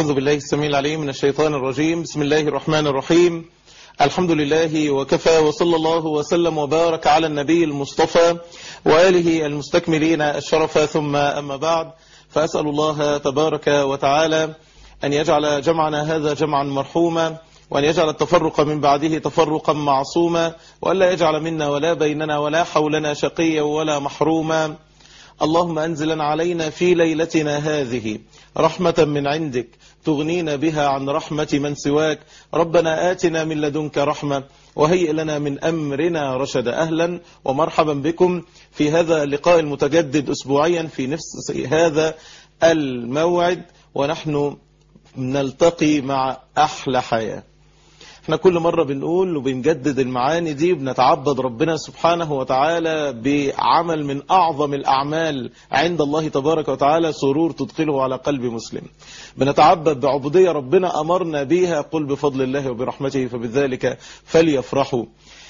أعوذ بالله السميع العليم من الشيطان الرجيم بسم الله الرحمن الرحيم الحمد لله وكفى وصلى الله وسلم وبارك على النبي المصطفى وآله المستكملين الشرف ثم أما بعد فأسأل الله تبارك وتعالى أن يجعل جمعنا هذا جمعا مرحوما وأن يجعل التفرق من بعده تفرقا معصوما وألا يجعل منا ولا بيننا ولا حولنا شقيا ولا محروما اللهم أنزلا علينا في ليلتنا هذه رحمة من عندك تغنينا بها عن رحمة من سواك ربنا آتنا من لدنك رحمة وهيئ لنا من أمرنا رشد أهلا ومرحبا بكم في هذا اللقاء المتجدد أسبوعيا في نفس هذا الموعد ونحن نلتقي مع أحلى حياة احنا كل مرة بنقول وبنجدد المعاني دي بنتعبد ربنا سبحانه وتعالى بعمل من أعظم الأعمال عند الله تبارك وتعالى سرور تدخله على قلب مسلم بنتعبد بعبودية ربنا أمرنا بيها قل بفضل الله وبرحمته فبذلك فليفرحوا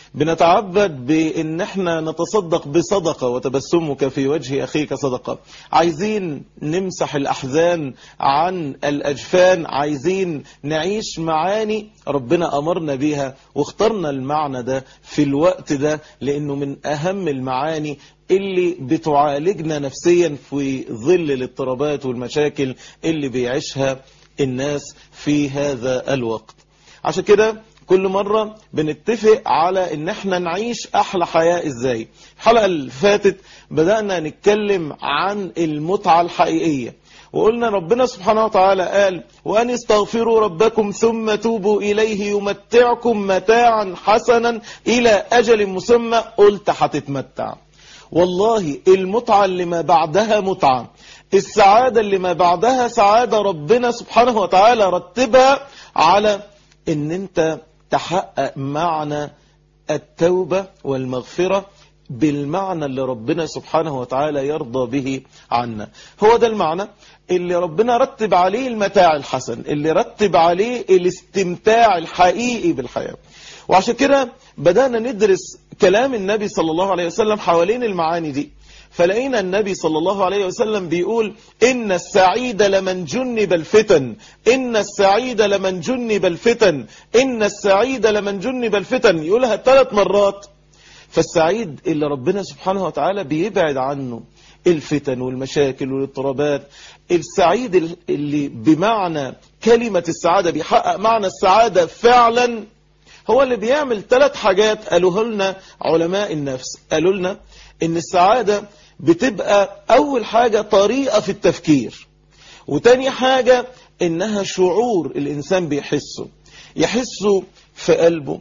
بنتعبد بان احنا نتصدق بصدقة وتبسمك في وجه اخيك صدقة عايزين نمسح الاحزان عن الاجفان عايزين نعيش معاني ربنا امرنا بيها واخترنا المعنى ده في الوقت ده لانه من اهم المعاني اللي بتعالجنا نفسيا في ظل الاضطرابات والمشاكل اللي بيعيشها الناس في هذا الوقت عشان كده كل مرة بنتفق على ان احنا نعيش احلى حياة ازاي الحلقة اللي فاتت بدأنا نتكلم عن المتعة الحقيقية وقلنا ربنا سبحانه وتعالى قال وأن استغفروا ربكم ثم توبوا إليه يمتعكم متاعا حسنا إلى أجل مسمى قلت هتتمتع والله المتعة اللي ما بعدها متعة السعادة اللي ما بعدها سعادة ربنا سبحانه وتعالى رتبها على ان انت تحقق معنى التوبة والمغفرة بالمعنى اللي ربنا سبحانه وتعالى يرضى به عنا هو ده المعنى اللي ربنا رتب عليه المتاع الحسن اللي رتب عليه الاستمتاع الحقيقي بالحياة وعشان كده بدأنا ندرس كلام النبي صلى الله عليه وسلم حوالين المعاني دي فلقينا النبي صلى الله عليه وسلم بيقول إن السعيد لمن جنب الفتن إن السعيد لمن جنب الفتن إن السعيد لمن جنب الفتن يقولها ثلاث مرات فالسعيد اللي ربنا سبحانه وتعالى بيبعد عنه الفتن والمشاكل والاضطرابات السعيد اللي بمعنى كلمة السعادة بيحقق معنى السعادة فعلا هو اللي بيعمل ثلاث حاجات قالوها لنا علماء النفس قالوا لنا ان السعادة بتبقى اول حاجة طريقة في التفكير وتاني حاجة انها شعور الانسان بيحسه يحسه في قلبه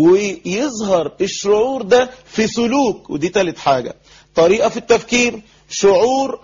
ويظهر الشعور ده في سلوك ودي تالت حاجة طريقة في التفكير شعور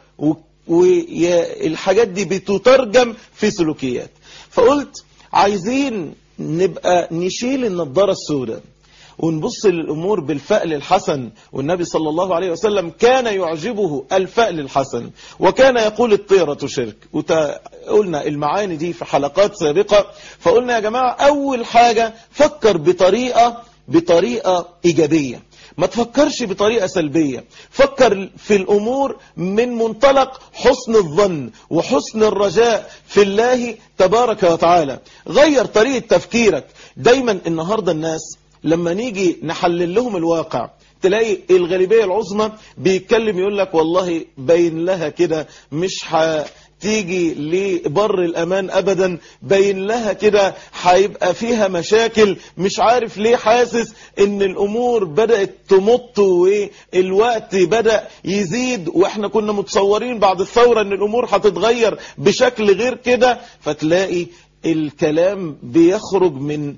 والحاجات دي بتترجم في سلوكيات فقلت عايزين نبقى نشيل النظارة السوداء ونبص للأمور بالفأل الحسن والنبي صلى الله عليه وسلم كان يعجبه الفأل الحسن وكان يقول الطيرة شرك قلنا المعاني دي في حلقات سابقة فقلنا يا جماعة أول حاجة فكر بطريقة بطريقة إيجابية ما تفكرش بطريقة سلبية فكر في الأمور من منطلق حسن الظن وحسن الرجاء في الله تبارك وتعالى غير طريقة تفكيرك دايما النهاردة الناس لما نيجي نحلل لهم الواقع تلاقي الغالبية العظمى بيتكلم يقول لك والله باين لها كده مش تيجي لبر الأمان أبدا باين لها كده هيبقى فيها مشاكل مش عارف ليه حاسس ان الأمور بدأت تمط والوقت بدأ يزيد واحنا كنا متصورين بعد الثورة ان الأمور هتتغير بشكل غير كده فتلاقي الكلام بيخرج من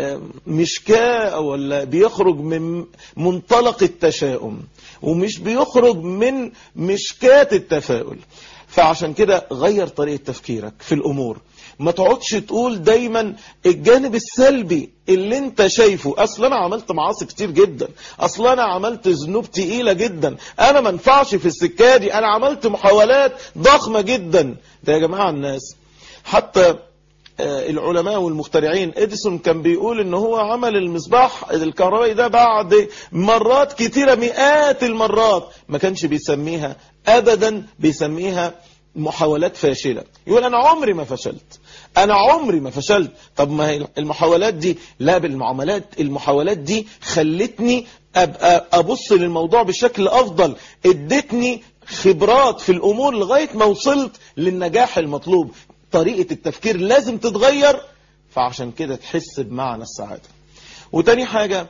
مشكاة ولا بيخرج من منطلق التشاؤم ومش بيخرج من مشكاة التفاؤل فعشان كده غير طريقة تفكيرك في الأمور ما تقعدش تقول دايما الجانب السلبي اللي انت شايفه اصل انا عملت معاصي كتير جدا اصل انا عملت ذنوب تقيلة جدا انا ما انفعش في السكة دي انا عملت محاولات ضخمة جدا ده يا جماعة الناس حتى العلماء والمخترعين اديسون كان بيقول ان هو عمل المصباح الكهربائي ده بعد مرات كتيرة مئات المرات ما كانش بيسميها ابدا بيسميها محاولات فاشلة يقول أنا عمري ما فشلت أنا عمري ما فشلت طب ما هي المحاولات دي لا بالمعاملات المحاولات دي خلتني أبقى أبص للموضوع بشكل أفضل ادتني خبرات في الأمور لغاية ما وصلت للنجاح المطلوب طريقة التفكير لازم تتغير فعشان كده تحس بمعنى السعادة وتاني حاجة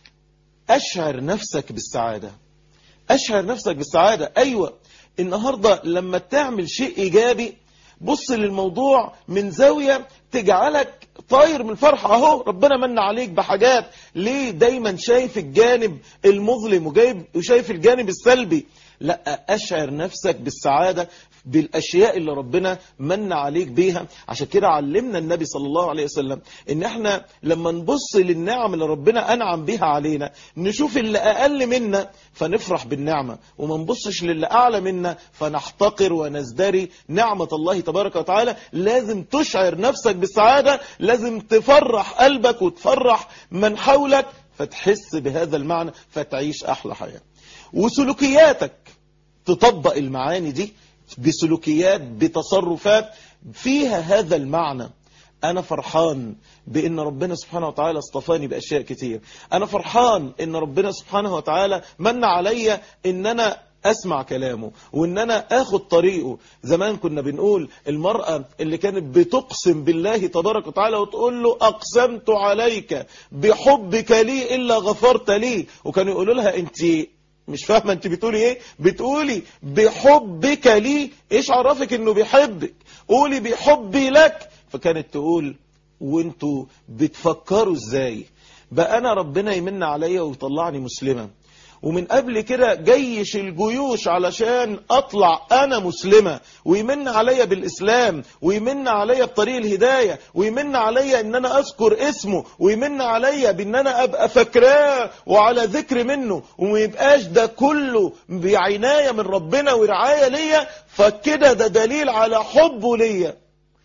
أشعر نفسك بالسعادة أشعر نفسك بالسعادة أيوة النهاردة لما تعمل شيء إيجابي بص للموضوع من زاوية تجعلك طاير من الفرحة اهو ربنا من عليك بحاجات ليه دايما شايف الجانب المظلم وجايب وشايف الجانب السلبي لا أشعر نفسك بالسعادة بالأشياء اللي ربنا من عليك بيها عشان كده علمنا النبي صلى الله عليه وسلم ان احنا لما نبص للنعم اللي ربنا أنعم بيها علينا نشوف اللي أقل منا فنفرح بالنعمة وما نبصش للي أعلى منا فنحتقر ونزدري نعمة الله تبارك وتعالى لازم تشعر نفسك بالسعادة لازم تفرح قلبك وتفرح من حولك فتحس بهذا المعنى فتعيش أحلى حياة وسلوكياتك تطبق المعاني دي بسلوكيات بتصرفات فيها هذا المعنى أنا فرحان بأن ربنا سبحانه وتعالى اصطفاني بأشياء كتير أنا فرحان أن ربنا سبحانه وتعالى من علي أن أنا أسمع كلامه وأن أنا أخذ طريقه زمان كنا بنقول المرأة اللي كانت بتقسم بالله تبارك وتعالى وتقول له أقسمت عليك بحبك لي إلا غفرت لي وكانوا يقولوا لها أنت مش فاهمة انت بتقولي ايه بتقولي بحبك لي ايش عرفك انه بيحبك قولي بحبي لك فكانت تقول وانتوا بتفكروا ازاي بقى انا ربنا يمن عليا ويطلعني مسلمة ومن قبل كده جيش الجيوش علشان اطلع انا مسلمة ويمن عليا بالاسلام ويمن عليا بطريق الهداية ويمن عليا ان انا اذكر اسمه ويمن عليا بان انا ابقى فاكراه وعلى ذكر منه وما يبقاش ده كله بعناية من ربنا ورعاية ليا فكده ده دليل على حبه ليا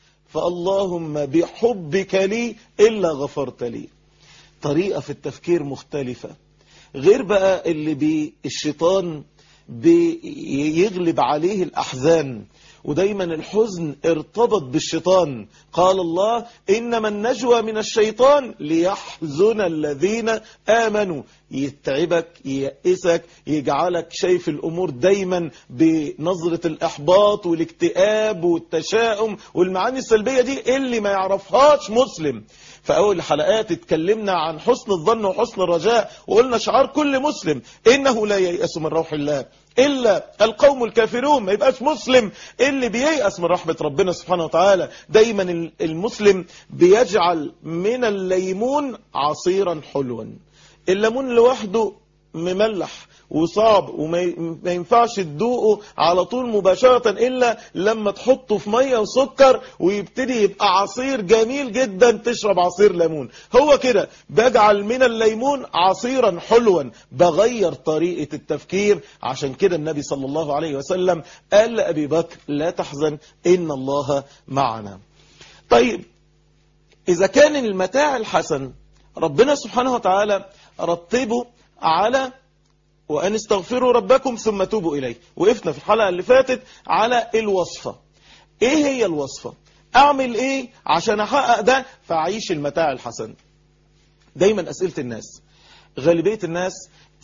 فاللهم بحبك لي إلا غفرت لي طريقة في التفكير مختلفة غير بقى اللي بي الشيطان بيغلب عليه الأحزان ودايما الحزن ارتبط بالشيطان قال الله إنما النجوى من الشيطان ليحزن الذين آمنوا يتعبك ييأسك يجعلك شايف الأمور دايما بنظرة الإحباط والاكتئاب والتشاؤم والمعاني السلبية دي اللي ما يعرفهاش مسلم في أول الحلقات اتكلمنا عن حسن الظن وحسن الرجاء وقلنا شعار كل مسلم إنه لا ييأس من روح الله إلا القوم الكافرون ما يبقاش مسلم اللي بييأس من رحمة ربنا سبحانه وتعالى دايما المسلم بيجعل من الليمون عصيرا حلوا الليمون لوحده مملح وصعب وما ينفعش تدوقه على طول مباشرة إلا لما تحطه في مية وسكر ويبتدي يبقى عصير جميل جدا تشرب عصير ليمون هو كده بجعل من الليمون عصيرا حلوا بغير طريقة التفكير عشان كده النبي صلى الله عليه وسلم قال لأبي بكر لا تحزن إن الله معنا طيب إذا كان المتاع الحسن ربنا سبحانه وتعالى رتبه على وأن استغفروا ربكم ثم توبوا إليه وقفنا في الحلقة اللي فاتت على الوصفة إيه هي الوصفة أعمل إيه عشان أحقق ده فأعيش المتاع الحسن دايما أسئلة الناس غالبية الناس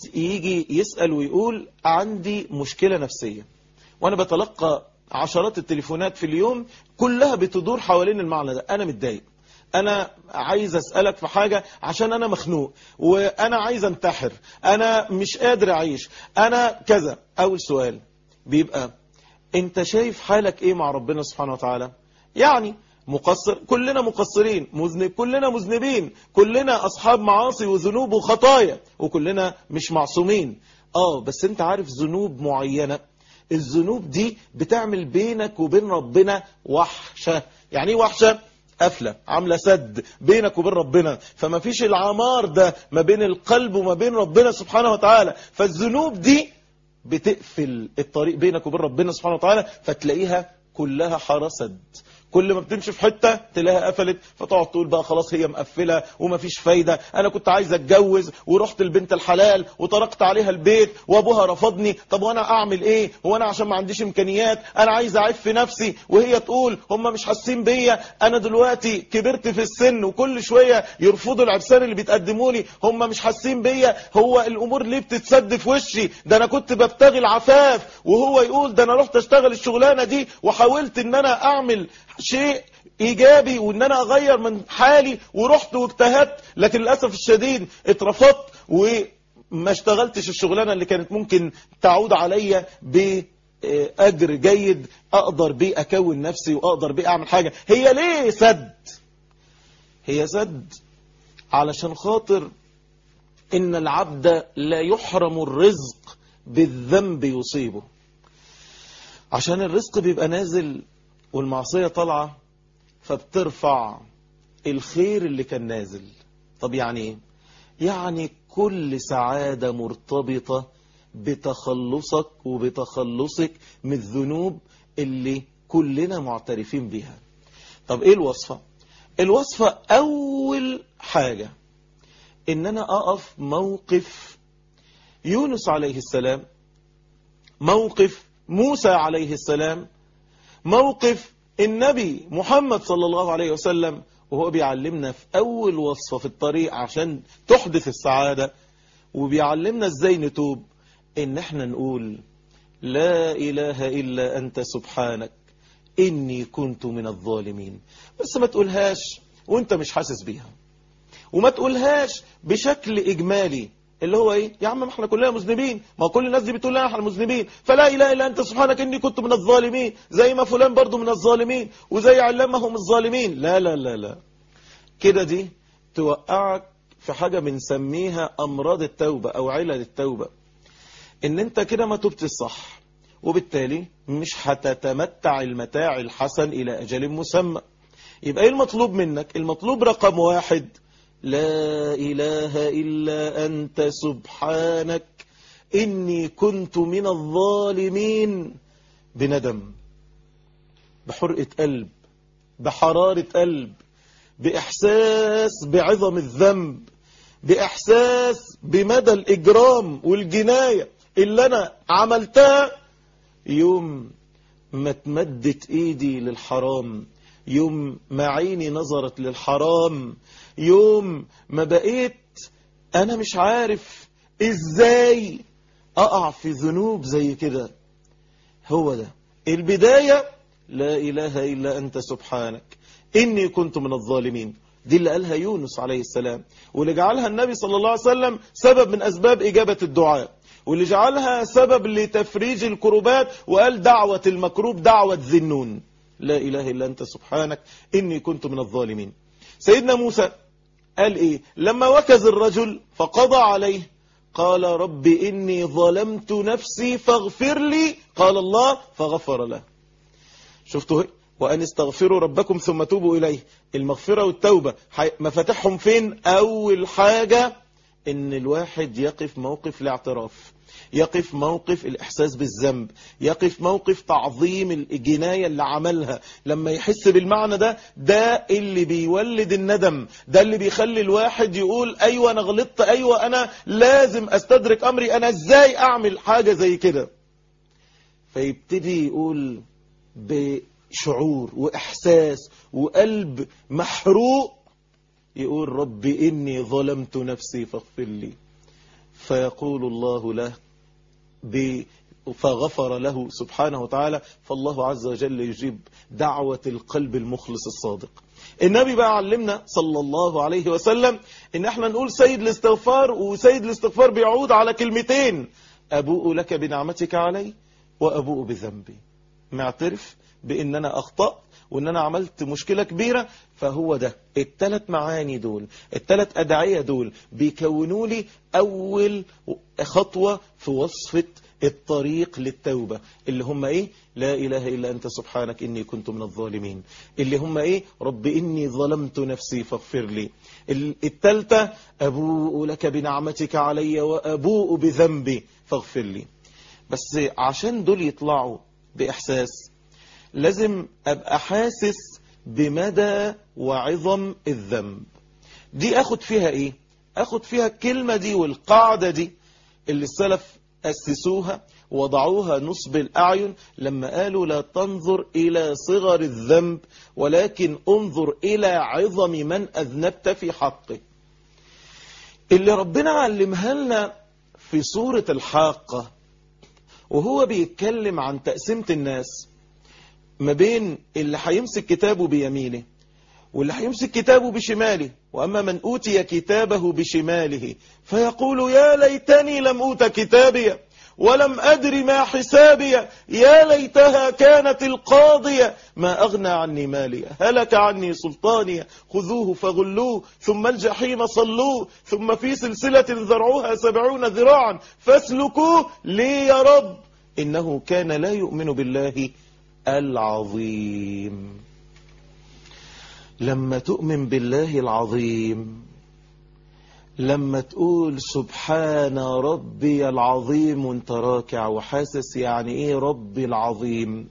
يجي يسأل ويقول عندي مشكلة نفسية وأنا بتلقى عشرات التليفونات في اليوم كلها بتدور حوالين المعنى ده أنا متضايق انا عايز اسألك في حاجة عشان انا مخنوق وانا عايز انتحر انا مش قادر اعيش انا كذا اول سؤال بيبقى انت شايف حالك ايه مع ربنا سبحانه وتعالى يعني مقصر كلنا مقصرين مذنب كلنا مذنبين كلنا اصحاب معاصي وذنوب وخطايا وكلنا مش معصومين اه بس انت عارف ذنوب معينة الذنوب دي بتعمل بينك وبين ربنا وحشة يعني ايه وحشة قفلة عاملة سد بينك وبين ربنا فما فيش العمار ده ما بين القلب وما بين ربنا سبحانه وتعالى فالذنوب دي بتقفل الطريق بينك وبين ربنا سبحانه وتعالى فتلاقيها كلها حرسد كل ما بتمشي في حتة تلاقيها قفلت فتقعد تقول بقى خلاص هي مقفلة ومفيش فايدة انا كنت عايز اتجوز ورحت لبنت الحلال وطرقت عليها البيت وابوها رفضني طب وانا اعمل ايه هو انا عشان ما عنديش امكانيات انا عايز اعيش في نفسي وهي تقول هم مش حاسين بيا انا دلوقتي كبرت في السن وكل شوية يرفضوا العرسان اللي بيتقدموا لي هم مش حاسين بيا هو الامور ليه بتتسد في وشي ده انا كنت ببتغي العفاف وهو يقول ده انا رحت اشتغل الشغلانة دي وحاولت ان انا اعمل شيء ايجابي وان انا اغير من حالي ورحت واجتهدت لكن للاسف الشديد اترفضت وما اشتغلتش الشغلانه اللي كانت ممكن تعود عليا باجر جيد اقدر بيه اكون نفسي واقدر بيه اعمل حاجه هي ليه سد هي سد علشان خاطر ان العبد لا يحرم الرزق بالذنب يصيبه عشان الرزق بيبقى نازل والمعصية طالعة فبترفع الخير اللي كان نازل طب يعني ايه يعني كل سعادة مرتبطة بتخلصك وبتخلصك من الذنوب اللي كلنا معترفين بيها طب ايه الوصفة الوصفة اول حاجة ان انا اقف موقف يونس عليه السلام موقف موسى عليه السلام موقف النبي محمد صلى الله عليه وسلم وهو بيعلمنا في أول وصفة في الطريق عشان تحدث السعادة وبيعلمنا ازاي نتوب ان احنا نقول لا إله إلا أنت سبحانك إني كنت من الظالمين بس ما تقولهاش وانت مش حاسس بيها وما تقولهاش بشكل إجمالي اللي هو ايه يا عم ما احنا كلنا مذنبين ما كل الناس دي بتقول لنا احنا مذنبين فلا اله الا انت سبحانك اني كنت من الظالمين زي ما فلان برضو من الظالمين وزي علمهم الظالمين لا لا لا لا كده دي توقعك في حاجة بنسميها امراض التوبة او علل التوبة ان انت كده ما تبت الصح وبالتالي مش هتتمتع المتاع الحسن الى اجل مسمى يبقى ايه المطلوب منك المطلوب رقم واحد لا إله إلا أنت سبحانك إني كنت من الظالمين بندم بحرقة قلب بحرارة قلب بإحساس بعظم الذنب بإحساس بمدى الإجرام والجناية اللي أنا عملتها يوم ما تمدت إيدي للحرام يوم ما عيني نظرت للحرام يوم ما بقيت انا مش عارف ازاي اقع في ذنوب زي كده هو ده البداية لا اله الا انت سبحانك اني كنت من الظالمين دي اللي قالها يونس عليه السلام واللي جعلها النبي صلى الله عليه وسلم سبب من اسباب اجابة الدعاء واللي جعلها سبب لتفريج الكروبات وقال دعوة المكروب دعوة ذنون لا اله الا انت سبحانك اني كنت من الظالمين سيدنا موسى قال ايه لما وكز الرجل فقضى عليه قال رب إني ظلمت نفسي فاغفر لي قال الله فغفر له شفتوا وأن استغفروا ربكم ثم توبوا إليه المغفرة والتوبة مفاتحهم فين أول حاجة إن الواحد يقف موقف الاعتراف يقف موقف الإحساس بالذنب يقف موقف تعظيم الجناية اللي عملها لما يحس بالمعنى ده ده اللي بيولد الندم ده اللي بيخلي الواحد يقول أيوة أنا غلطت أيوة أنا لازم أستدرك أمري أنا إزاي أعمل حاجة زي كده فيبتدي يقول بشعور وإحساس وقلب محروق يقول رب إني ظلمت نفسي فاغفر لي فيقول الله له فغفر له سبحانه وتعالى فالله عز وجل يجيب دعوة القلب المخلص الصادق النبي بقى علمنا صلى الله عليه وسلم ان احنا نقول سيد الاستغفار وسيد الاستغفار بيعود على كلمتين أبوء لك بنعمتك علي وأبوء بذنبي معترف بان انا اخطأت وان انا عملت مشكلة كبيرة فهو ده التلات معاني دول التلات ادعية دول بيكونوا لي اول خطوة في وصفة الطريق للتوبة اللي هم ايه لا اله الا انت سبحانك اني كنت من الظالمين اللي هم ايه رب اني ظلمت نفسي فاغفر لي التالتة ابوء لك بنعمتك علي وابوء بذنبي فاغفر لي بس عشان دول يطلعوا باحساس لازم أبقى حاسس بمدى وعظم الذنب دي أخد فيها إيه أخد فيها الكلمة دي والقاعدة دي اللي السلف أسسوها وضعوها نصب الأعين لما قالوا لا تنظر إلى صغر الذنب ولكن انظر إلى عظم من أذنبت في حقه اللي ربنا علمها لنا في سورة الحاقة وهو بيتكلم عن تقسيمة الناس ما بين اللي هيمسك كتابه بيمينه واللي هيمسك كتابه بشماله وأما من أوتي كتابه بشماله فيقول يا ليتني لم أوت كتابي ولم أدر ما حسابي يا ليتها كانت القاضية ما أغنى عني مالي هلك عني سلطاني خذوه فغلوه ثم الجحيم صلوه ثم في سلسلة ذرعوها سبعون ذراعا فاسلكوه لي يا رب إنه كان لا يؤمن بالله العظيم لما تؤمن بالله العظيم لما تقول سبحان ربي العظيم وانت راكع وحاسس يعني ايه ربي العظيم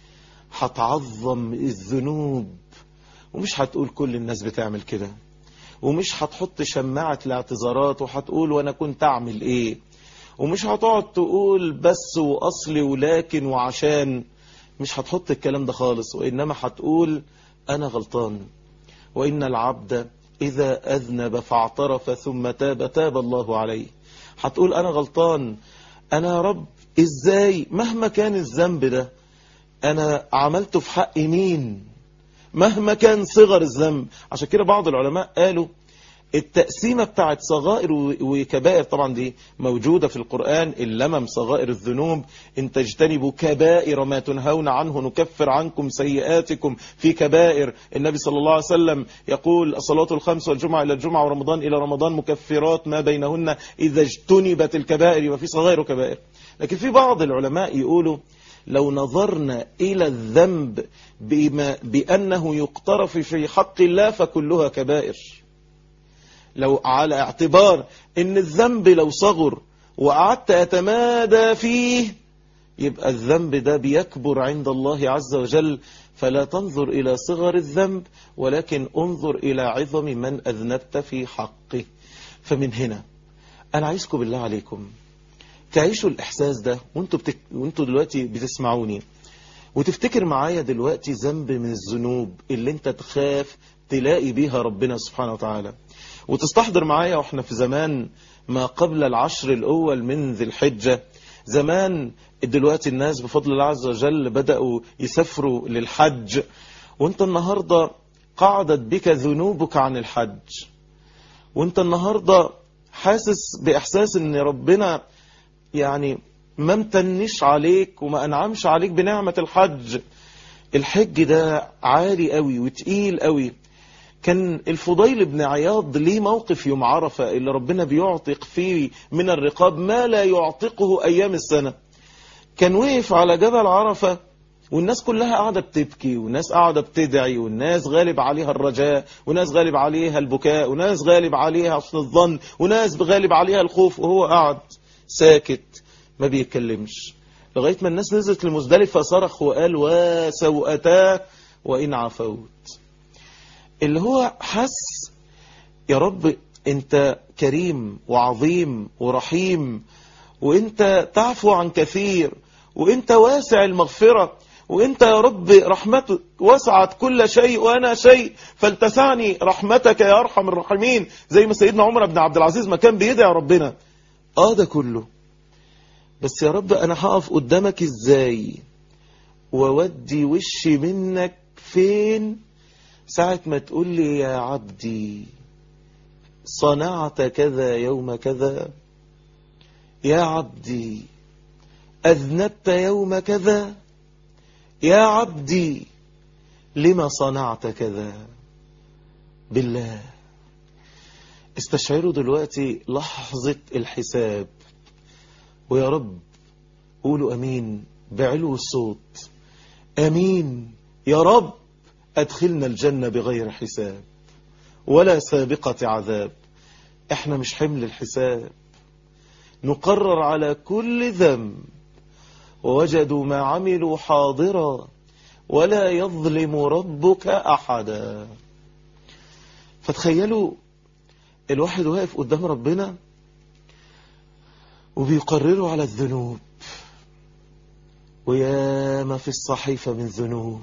هتعظم الذنوب ومش هتقول كل الناس بتعمل كده ومش هتحط شماعة الاعتذارات وهتقول وانا كنت اعمل ايه ومش هتقعد تقول بس واصلي ولكن وعشان مش هتحط الكلام ده خالص وانما هتقول انا غلطان وان العبد إذا أذنب فاعترف ثم تاب تاب الله عليه هتقول أنا غلطان أنا يا رب إزاي مهما كان الذنب ده أنا عملته في حق مين مهما كان صغر الذنب عشان كده بعض العلماء قالوا التقسيمة بتاعت صغائر وكبائر طبعا دي موجودة في القرآن اللمم صغائر الذنوب ان تجتنبوا كبائر ما تنهون عنه نكفر عنكم سيئاتكم في كبائر النبي صلى الله عليه وسلم يقول الصلاة الخمس والجمعة إلى الجمعة ورمضان إلى رمضان مكفرات ما بينهن إذا اجتنبت الكبائر وفي صغائر وكبائر لكن في بعض العلماء يقولوا لو نظرنا إلى الذنب بما بأنه يقترف في حق الله فكلها كبائر لو على اعتبار ان الذنب لو صغر وقعدت اتمادى فيه يبقى الذنب ده بيكبر عند الله عز وجل فلا تنظر إلى صغر الذنب ولكن انظر إلى عظم من أذنبت في حقه فمن هنا أنا عايزكم بالله عليكم تعيشوا الإحساس ده وانتوا, بتك... وانتوا دلوقتي بتسمعوني وتفتكر معايا دلوقتي ذنب من الذنوب اللي انت تخاف تلاقي بيها ربنا سبحانه وتعالى وتستحضر معايا واحنا في زمان ما قبل العشر الأول من ذي الحجة زمان دلوقتي الناس بفضل الله عز وجل بدأوا يسافروا للحج وانت النهاردة قعدت بك ذنوبك عن الحج وانت النهاردة حاسس بإحساس ان ربنا يعني ما امتنش عليك وما انعمش عليك بنعمة الحج الحج ده عالي قوي وتقيل قوي كان الفضيل بن عياض ليه موقف يوم عرفة اللي ربنا بيعتق فيه من الرقاب ما لا يعتقه أيام السنة كان وقف على جبل عرفة والناس كلها قاعدة بتبكي والناس قاعدة بتدعي والناس غالب عليها الرجاء وناس غالب عليها البكاء وناس غالب عليها حسن الظن وناس غالب عليها الخوف وهو قاعد ساكت ما بيتكلمش لغاية ما الناس نزلت لمزدلفة صرخ وقال وسوءتاه وإن عفوت اللي هو حس يا رب انت كريم وعظيم ورحيم وانت تعفو عن كثير وانت واسع المغفرة وانت يا رب رحمتك وسعت كل شيء وانا شيء فلتسعني رحمتك يا ارحم الراحمين زي ما سيدنا عمر بن عبد العزيز ما كان بيدعي ربنا اه ده كله بس يا رب انا هقف قدامك ازاي وودي وشي منك فين ساعة ما تقول لي يا عبدي صنعت كذا يوم كذا يا عبدي أذنبت يوم كذا يا عبدي لما صنعت كذا بالله استشعروا دلوقتي لحظة الحساب ويا رب قولوا أمين بعلو الصوت أمين يا رب أدخلنا الجنة بغير حساب ولا سابقة عذاب احنا مش حمل الحساب نقرر على كل ذنب ووجدوا ما عملوا حاضرا ولا يظلم ربك أحدا فتخيلوا الواحد واقف قدام ربنا وبيقرروا على الذنوب وياما في الصحيفة من ذنوب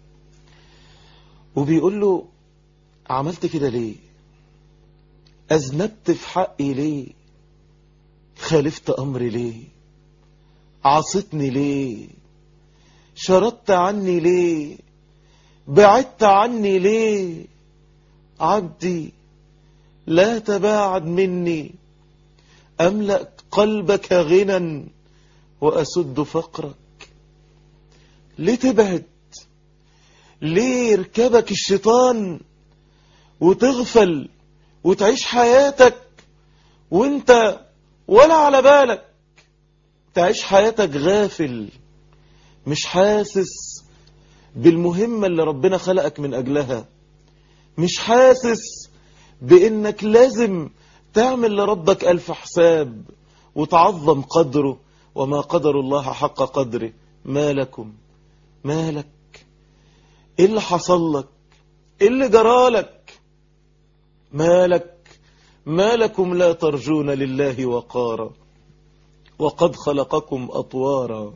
وبيقول له عملت كده ليه أذنبت في حقي ليه خالفت أمري ليه عصتني ليه شردت عني ليه بعدت عني ليه عبدي لا تباعد مني أملأ قلبك غنى وأسد فقرك ليه تبعد ليه يركبك الشيطان وتغفل وتعيش حياتك وانت ولا على بالك تعيش حياتك غافل مش حاسس بالمهمة اللي ربنا خلقك من أجلها مش حاسس بأنك لازم تعمل لربك ألف حساب وتعظم قدره وما قدر الله حق قدره ما لكم ما لك ايه اللي حصل لك ايه اللي جرالك ما لك ما لكم لا ترجون لله وقارا وقد خلقكم أطوارا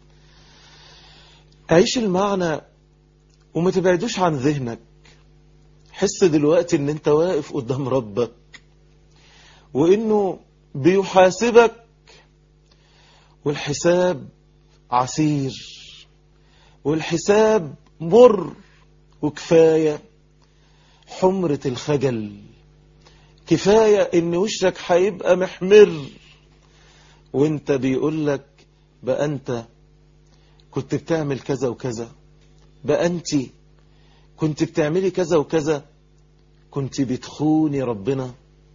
عيش المعنى وما تبعدوش عن ذهنك حس دلوقتي ان انت واقف قدام ربك وانه بيحاسبك والحساب عسير والحساب مر وكفاية حمرة الخجل كفاية ان وشك هيبقى محمر وانت بيقولك بقى انت كنت بتعمل كذا وكذا بقى انت كنت بتعملي كذا وكذا كنت بتخوني ربنا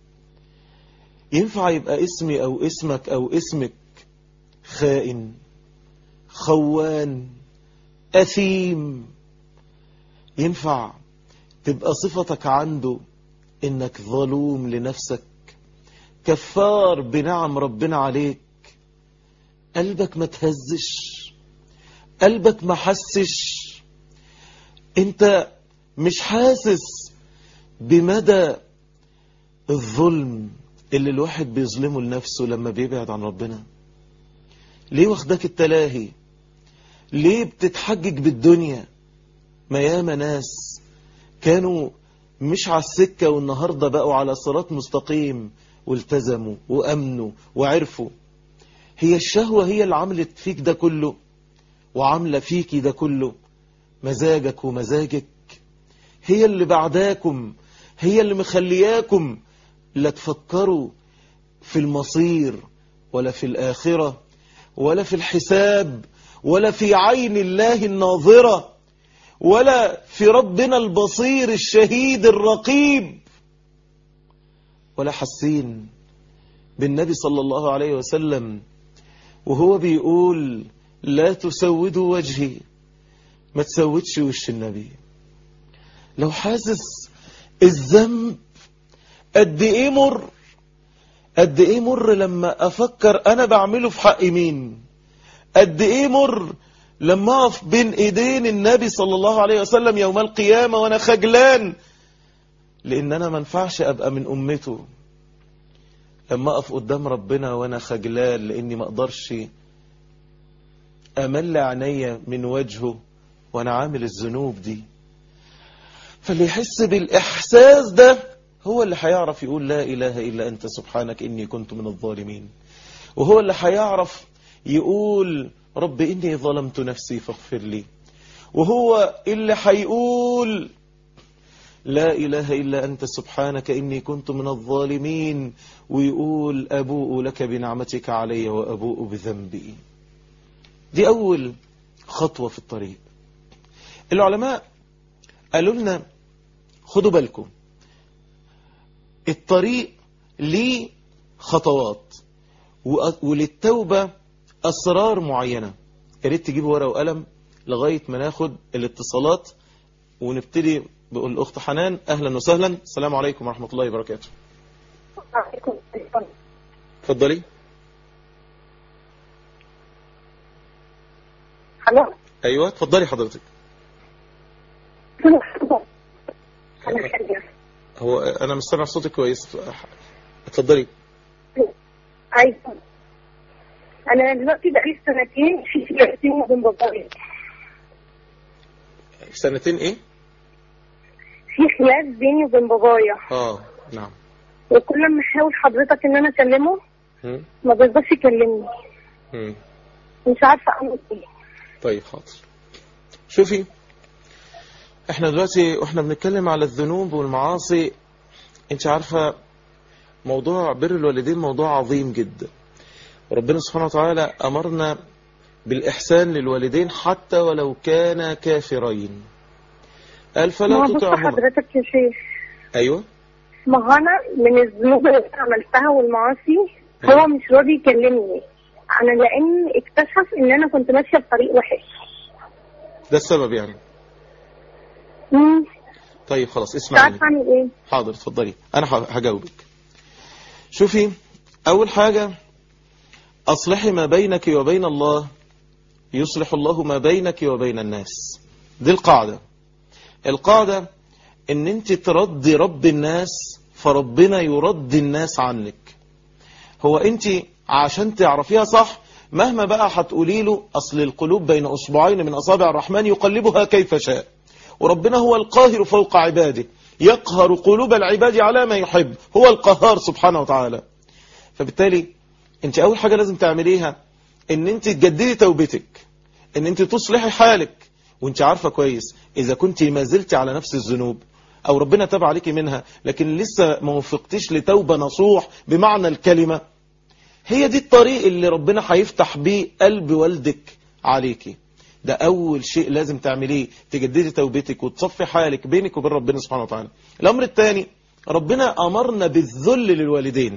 ينفع يبقى اسمي او اسمك او اسمك خائن خوان أثيم ينفع تبقى صفتك عنده انك ظلوم لنفسك كفار بنعم ربنا عليك قلبك ما تهزش قلبك ما حسش انت مش حاسس بمدى الظلم اللي الواحد بيظلمه لنفسه لما بيبعد عن ربنا ليه واخدك التلاهي ليه بتتحجج بالدنيا ما ياما ناس كانوا مش على السكة والنهاردة بقوا على صراط مستقيم والتزموا وأمنوا وعرفوا هي الشهوة هي اللي عملت فيك ده كله وعاملة فيك ده كله مزاجك ومزاجك هي اللي بعداكم هي اللي مخلياكم لا تفكروا في المصير ولا في الآخرة ولا في الحساب ولا في عين الله الناظرة ولا في ربنا البصير الشهيد الرقيب ولا حسين بالنبي صلى الله عليه وسلم وهو بيقول لا تسودوا وجهي ما تسودش وش النبي لو حاسس الذنب قد ايه مر قد ايه مر لما افكر انا بعمله في حق مين قد ايه مر لما اقف بين ايدين النبي صلى الله عليه وسلم يوم القيامة وانا خجلان لان انا ما ينفعش ابقى من امته لما اقف قدام ربنا وانا خجلان لاني ما اقدرش امل عينيا من وجهه وانا عامل الذنوب دي فاللي يحس بالاحساس ده هو اللي هيعرف يقول لا اله الا انت سبحانك اني كنت من الظالمين وهو اللي هيعرف يقول رب إني ظلمت نفسي فاغفر لي وهو اللي هيقول لا إله إلا أنت سبحانك إني كنت من الظالمين ويقول أبوء لك بنعمتك علي وأبوء بذنبي دي أول خطوة في الطريق العلماء قالوا لنا خدوا بالكم الطريق ليه خطوات وللتوبة أسرار معينة يا ريت تجيبوا ورقة وقلم لغاية ما ناخد الاتصالات ونبتدي بقول الأخت حنان أهلا وسهلا السلام عليكم ورحمة الله وبركاته اتفضلي الو أيوة اتفضلي حضرتك انا خارجه هو انا مش سامع صوتك كويس اتفضلي عايزه انا دلوقتي بقالي سنتين في سنتين وبين بابايا سنتين ايه في خلاف بيني وبين بابايا اه نعم وكل ما احاول حضرتك ان انا اكلمه مم. ما بيرضاش يكلمني مم. مش عارفه اعمل ايه طيب حاضر شوفي احنا دلوقتي واحنا بنتكلم على الذنوب والمعاصي انت عارفة موضوع بر الوالدين موضوع عظيم جدا وربنا سبحانه وتعالى امرنا بالاحسان للوالدين حتى ولو كانا كافرين قال ما فلا هو بص تطعهما حضرتك يا شيخ ايوه ما هو انا من الذنوب اللي أنا عملتها والمعاصي هو مش راضي يكلمني انا لان اكتشف ان انا كنت ماشيه بطريق وحش ده السبب يعني مم، طيب خلاص مش اسمعني عارفه اعمل ايه حاضر اتفضلي انا ه- هجاوبك شوفي اول حاجة اصلحي ما بينك وبين الله يصلح الله ما بينك وبين الناس دي القاعدة القاعدة ان انت ترضي رب الناس فربنا يرضي الناس عنك هو انت عشان تعرفيها صح مهما بقى هتقولي له اصل القلوب بين اصبعين من اصابع الرحمن يقلبها كيف شاء وربنا هو القاهر فوق عباده يقهر قلوب العباد على ما يحب هو القهار سبحانه وتعالى فبالتالي انت اول حاجة لازم تعمليها ان انت تجددي توبتك ان انت تصلحي حالك وانت عارفة كويس اذا كنت ما زلت على نفس الذنوب او ربنا تاب عليك منها لكن لسه ما وفقتيش لتوبة نصوح بمعنى الكلمة هي دي الطريق اللي ربنا هيفتح بيه قلب والدك عليكي ده أول شيء لازم تعمليه تجددي توبتك وتصفي حالك بينك وبين ربنا سبحانه وتعالى الأمر الثاني ربنا أمرنا بالذل للوالدين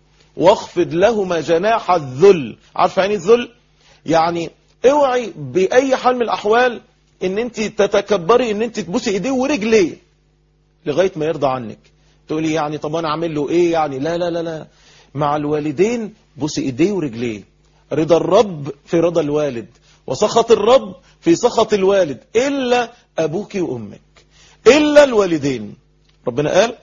واخفض لهما جناح الذل عارفه يعني الذل يعني اوعي بأي حال من الأحوال ان انت تتكبري ان انت تبوسي ايديه ورجليه لغاية ما يرضى عنك تقولي يعني طب انا اعمل له ايه يعني لا لا لا لا مع الوالدين بوسي ايديه ورجليه رضا الرب في رضا الوالد وسخط الرب في سخط الوالد إلا أبوك وأمك إلا الوالدين ربنا قال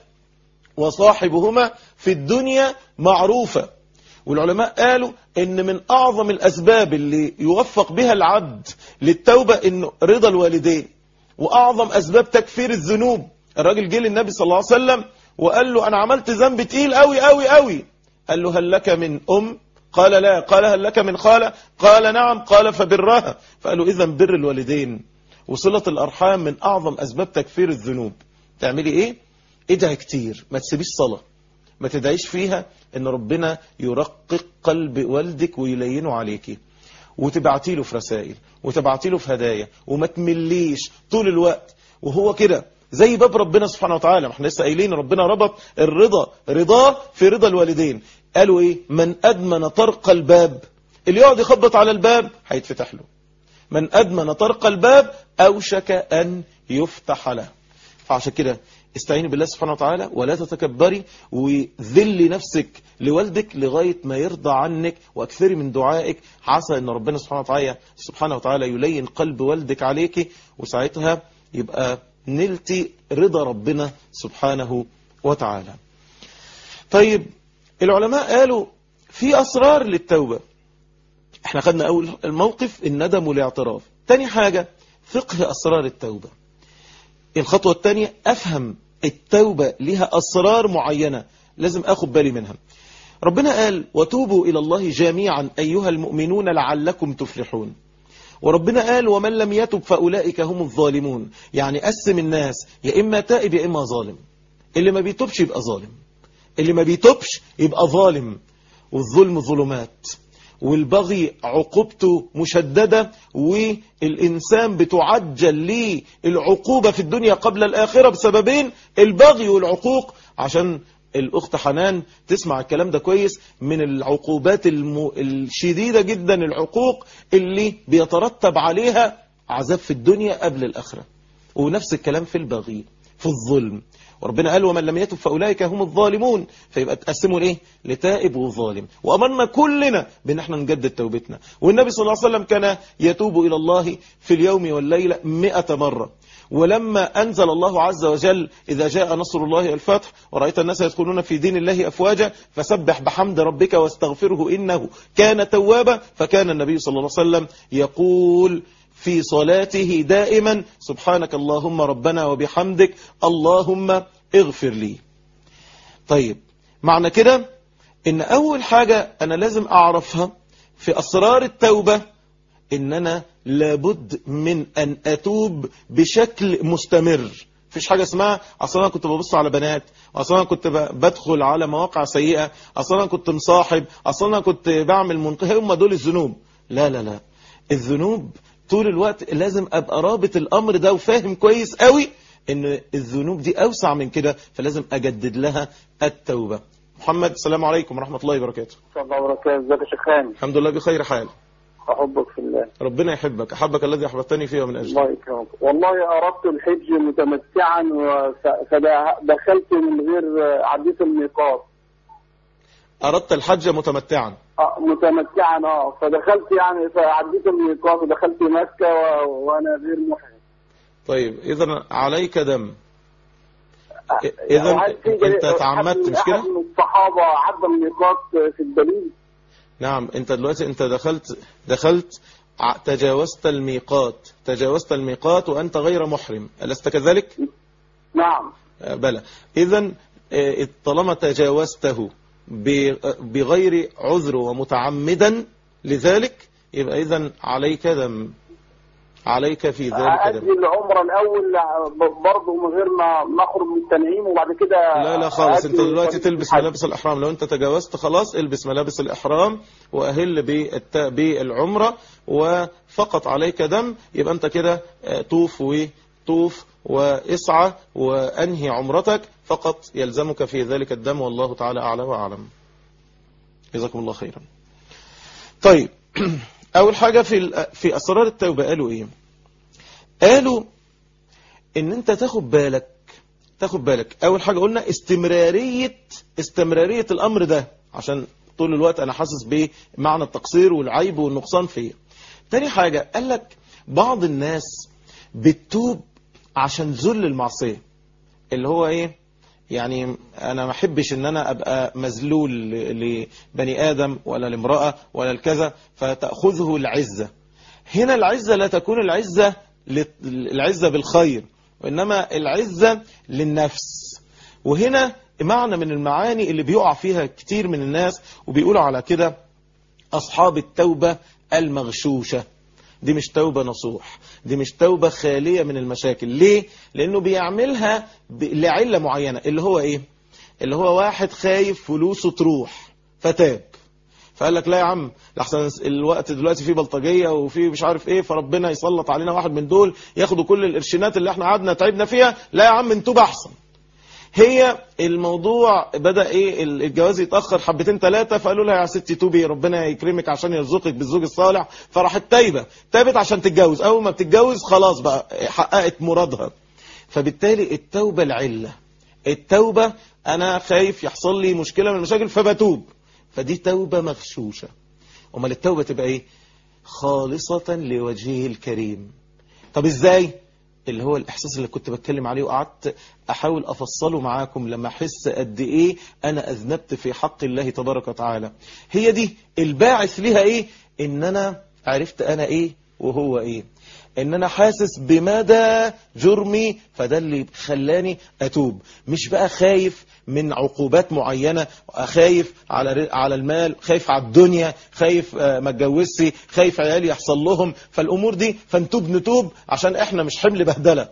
وصاحبهما في الدنيا معروفة والعلماء قالوا ان من اعظم الاسباب اللي يوفق بها العبد للتوبة انه رضا الوالدين واعظم اسباب تكفير الذنوب الراجل جه للنبي صلى الله عليه وسلم وقال له انا عملت ذنب تقيل قوي قوي قوي قال له هل لك من ام قال لا قال هل لك من خالة قال نعم قال فبرها فقال له اذا بر الوالدين وصلة الارحام من اعظم اسباب تكفير الذنوب تعملي ايه ادعي كتير ما تسيبيش صلاة ما تدعيش فيها ان ربنا يرقق قلب والدك ويلينه عليكي وتبعتي له في رسائل وتبعتي له في هدايا وما تمليش طول الوقت وهو كده زي باب ربنا سبحانه وتعالى ما احنا لسه قايلين ربنا ربط الرضا رضاه في رضا الوالدين قالوا ايه من ادمن طرق الباب اللي يقعد يخبط على الباب هيتفتح له من ادمن طرق الباب اوشك ان يفتح له فعشان كده استعيني بالله سبحانه وتعالى ولا تتكبري وذلي نفسك لوالدك لغاية ما يرضى عنك واكثري من دعائك عسى ان ربنا سبحانه وتعالى سبحانه وتعالى يلين قلب والدك عليك وساعتها يبقى نلتي رضا ربنا سبحانه وتعالى طيب العلماء قالوا في أسرار للتوبة احنا خدنا أول الموقف الندم والاعتراف تاني حاجة فقه أسرار التوبة الخطوة الثانية أفهم التوبة لها أسرار معينة لازم أخد بالي منها ربنا قال وتوبوا إلى الله جميعا أيها المؤمنون لعلكم تفلحون وربنا قال ومن لم يتب فأولئك هم الظالمون يعني قسم الناس يا إما تائب يا إما ظالم اللي ما بيتوبش يبقى ظالم اللي ما بيتوبش يبقى ظالم والظلم ظلمات والبغي عقوبته مشددة والإنسان بتعجل ليه العقوبة في الدنيا قبل الآخرة بسببين البغي والعقوق عشان الأخت حنان تسمع الكلام ده كويس من العقوبات الم... الشديدة جدا العقوق اللي بيترتب عليها عذاب في الدنيا قبل الآخرة ونفس الكلام في البغي في الظلم وربنا قال ومن لم يتب فأولئك هم الظالمون فيبقى تقسموا الايه لتائب وظالم وأمرنا كلنا بأن احنا نجدد توبتنا والنبي صلى الله عليه وسلم كان يتوب إلى الله في اليوم والليلة مئة مرة ولما أنزل الله عز وجل إذا جاء نصر الله الفتح ورأيت الناس يدخلون في دين الله أفواجا فسبح بحمد ربك واستغفره إنه كان توابا فكان النبي صلى الله عليه وسلم يقول في صلاته دائما سبحانك اللهم ربنا وبحمدك اللهم اغفر لي طيب معنى كده ان اول حاجة انا لازم اعرفها في اسرار التوبة ان انا لابد من ان اتوب بشكل مستمر مفيش حاجة اسمها اصلا انا كنت ببص على بنات اصلا انا كنت بدخل على مواقع سيئة اصلا انا كنت مصاحب اصلا انا كنت بعمل منقذ هم دول الذنوب لا لا لا الذنوب طول الوقت لازم ابقى رابط الامر ده وفاهم كويس قوي ان الذنوب دي اوسع من كده فلازم اجدد لها التوبة محمد السلام عليكم ورحمة الله وبركاته صلى الله وبركاته ازيك يا شيخ خان الحمد لله بخير حال احبك في الله ربنا يحبك احبك الذي احببتني فيه ومن اجله الله يكرمك والله اردت الحج متمتعا وف- فدخلت من غير عديت الميقات اردت الحج متمتعا آه، متمتعا اه فدخلت يعني فعديت الميقات ودخلت مكه و... وانا غير محرم طيب اذا عليك دم اذا وهل في انت حد تعمدت من- مش كده أحد من الصحابه عدى الميقات في الدليل نعم انت دلوقتي انت دخلت دخلت ع- تجاوزت الميقات تجاوزت الميقات وانت غير محرم ألست كذلك نعم آه، بلى اذا آه، طالما تجاوزته ب- آه، بغير عذر ومتعمدا لذلك يبقى اذا عليك دم عليك في ذلك أدي دم العمرة الأول برضه من غير ما نخرج من التنعيم وبعد كده لا لا خالص انت أدي دلوقتي الحج. تلبس ملابس الاحرام لو انت تجاوزت خلاص البس ملابس الاحرام واهل بالت- بالعمره وفقط عليك دم يبقى انت كده اه، طوف وطوف واسعى وانهي عمرتك فقط يلزمك في ذلك الدم والله تعالى اعلى واعلم جزاكم الله خيرا طيب اول حاجه في ال- في اسرار التوبه قالوا ايه قالوا ان انت تاخد بالك تاخد بالك اول حاجة قلنا استمرارية استمرارية الامر ده عشان طول الوقت انا حاسس بمعنى التقصير والعيب والنقصان فيا تاني حاجة قال لك بعض الناس بتتوب عشان ذل المعصية اللي هو ايه يعني انا ما احبش ان انا ابقى مذلول ل- لبني ادم ولا لامرأة ولا الكذا فتأخذه العزة هنا العزة لا تكون العزة لت- العزة بالخير وإنما العزة للنفس وهنا معنى من المعاني اللي بيقع فيها كتير من الناس وبيقولوا على كده أصحاب التوبة المغشوشة دي مش توبة نصوح دي مش توبة خالية من المشاكل ليه؟ لأنه بيعملها ب... لعلة معينة اللي هو إيه؟ اللي هو واحد خايف فلوسه تروح فتاب فقال لك لا يا عم لحسن الوقت دلوقتي فيه بلطجيه وفيه مش عارف ايه فربنا يسلط علينا واحد من دول ياخدوا كل القرشينات اللي احنا قعدنا تعبنا فيها لا يا عم انتوا احسن هي الموضوع بدأ ايه الجواز يتأخر حبتين ثلاثة فقالوا لها يا ستي توبي ربنا يكرمك عشان يرزقك بالزوج الصالح فراحت تايبة تابت عشان تتجوز اول ما بتتجوز خلاص بقى حققت مرادها فبالتالي التوبة العلة التوبة انا خايف يحصل لي مشكلة من المشاكل فبتوب فدي توبة مغشوشة امال التوبة تبقى ايه خالصة لوجهه الكريم طب ازاي اللي هو الاحساس اللي كنت بتكلم عليه وقعدت احاول افصله معاكم لما احس قد ايه انا اذنبت في حق الله تبارك وتعالى هي دي الباعث ليها ايه ان انا عرفت انا ايه وهو ايه ان انا حاسس بمدى جرمي فده اللي خلاني اتوب مش بقى خايف من عقوبات معينة خايف على على المال خايف على الدنيا خايف آه، ما اتجوزش خايف عيالي يحصل لهم فالامور دي فنتوب نتوب عشان احنا مش حمل بهدله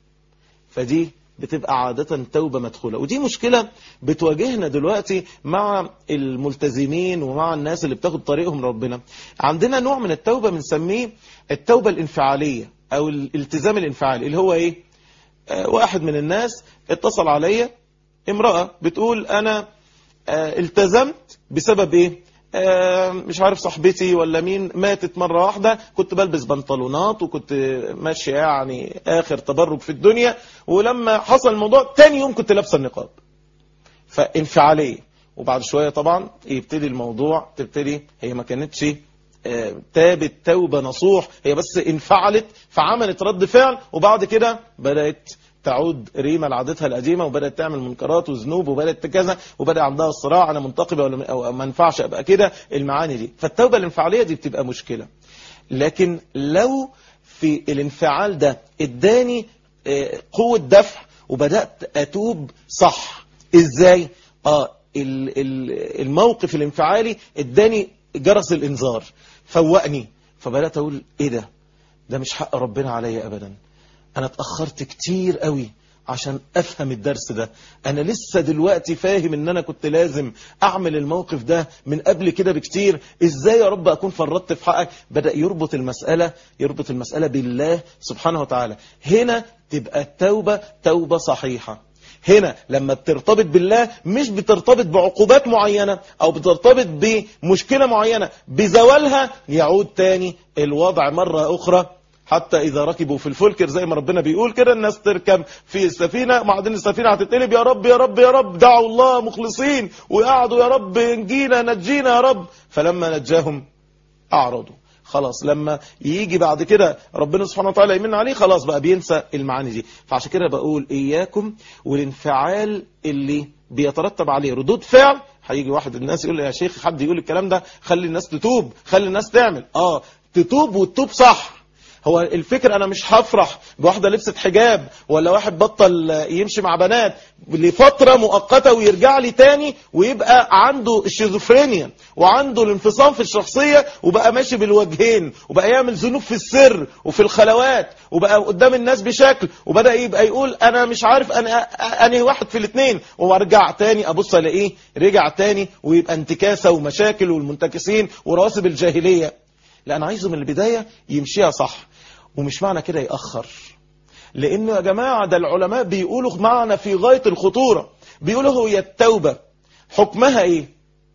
فدي بتبقى عادة توبة مدخولة ودي مشكلة بتواجهنا دلوقتي مع الملتزمين ومع الناس اللي بتاخد طريقهم ربنا عندنا نوع من التوبة بنسميه التوبة الانفعالية او الالتزام الانفعالي اللي هو ايه آه، واحد من الناس اتصل عليا امرأة بتقول انا آه، التزمت بسبب ايه آه، مش عارف صاحبتي ولا مين ماتت مرة واحدة كنت بلبس بنطلونات وكنت ماشي يعني آخر تبرج في الدنيا ولما حصل الموضوع تاني يوم كنت لابسه النقاب فانفعالية وبعد شوية طبعا يبتدي الموضوع تبتدي هي ما كانتش آه، تابت توبة نصوح هي بس انفعلت فعملت رد فعل وبعد كده بدأت تعود ريما لعادتها القديمة وبدأت تعمل منكرات وذنوب وبدأت كذا وبدأ عندها الصراع أنا منتقبة ولا أو ما ينفعش أبقى كده المعاني دي فالتوبة الانفعالية دي بتبقى مشكلة لكن لو في الانفعال ده اداني آه، قوة دفع وبدأت أتوب صح إزاي؟ آه ال- ال- الموقف الانفعالي اداني جرس الإنذار فوقني فبدأت أقول إيه ده؟ ده مش حق ربنا عليا أبدا أنا اتأخرت كتير قوي عشان أفهم الدرس ده أنا لسه دلوقتي فاهم إن أنا كنت لازم أعمل الموقف ده من قبل كده بكتير إزاي يا رب أكون فرطت في حقك بدأ يربط المسألة يربط المسألة بالله سبحانه وتعالى هنا تبقى التوبة توبة صحيحة هنا لما بترتبط بالله مش بترتبط بعقوبات معينة او بترتبط بمشكلة معينة بزوالها يعود تاني الوضع مرة اخرى حتى إذا ركبوا في الفلك زي ما ربنا بيقول كده الناس تركب في السفينة بعدين السفينة هتتقلب يا رب يا رب يا رب دعوا الله مخلصين وقعدوا يا رب نجينا نجينا يا رب فلما نجاهم أعرضوا خلاص لما يجي بعد كده ربنا سبحانه وتعالى يمن عليه خلاص بقى بينسى المعاني دي فعشان كده بقول إياكم والانفعال اللي بيترتب عليه ردود فعل هيجي واحد الناس يقول لي يا شيخ حد يقول الكلام ده خلي الناس تتوب خلي الناس تعمل اه تتوب وتتوب صح هو الفكر انا مش هفرح بواحده لبست حجاب ولا واحد بطل يمشي مع بنات لفتره مؤقته ويرجع لي تاني ويبقى عنده الشيزوفرينيا وعنده الانفصام في الشخصيه وبقى ماشي بالوجهين وبقى يعمل ذنوب في السر وفي الخلوات وبقى قدام الناس بشكل وبدا يبقى يقول انا مش عارف انا انهي واحد في الاثنين وارجع تاني ابص الاقيه رجع تاني ويبقى انتكاسه ومشاكل والمنتكسين ورواسب الجاهليه لا انا عايزه من البدايه يمشيها صح ومش معنى كده يأخر لأنه يا جماعة ده العلماء بيقولوا معنى في غاية الخطورة بيقولوا هي التوبة حكمها إيه